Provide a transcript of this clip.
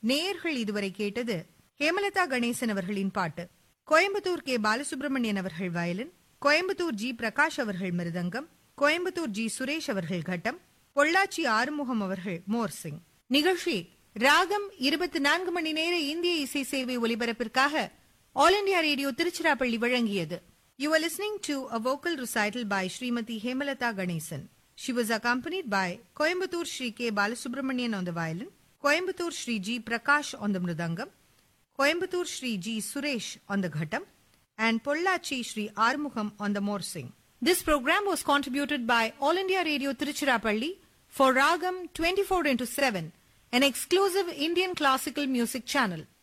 நேயர்கள் இதுவரை கேட்டது ஹேமலதா கணேசன் அவர்களின் பாட்டு கோயம்புத்தூர் கே பாலசுப்ரமணியன் அவர்கள் வயலின் கோயம்புத்தூர் ஜி பிரகாஷ் அவர்கள் மிருதங்கம் கோயம்புத்தூர் ஜி சுரேஷ் அவர்கள் கட்டம் பொள்ளாச்சி ஆறுமுகம் அவர்கள் மோர்சிங் நிகழ்ச்சி ராகம் இருபத்தி நான்கு மணி நேர இந்திய இசை சேவை ஒலிபரப்பிற்காக ஆல் இண்டியா ரேடியோ திருச்சிராப்பள்ளி வழங்கியது You are listening to a vocal recital by Srimati Hemalata Ganesan. She was accompanied by Coimbatore Sri K. Balasubramanian on the violin, Coimbatore Sri G. Prakash on the mridangam, Coimbatore Sri G. Suresh on the ghatam, and Pollachi Sri Armugham on the morsing. This program was contributed by All India Radio Tiruchirappalli for Ragam 24 into 7, an exclusive Indian classical music channel.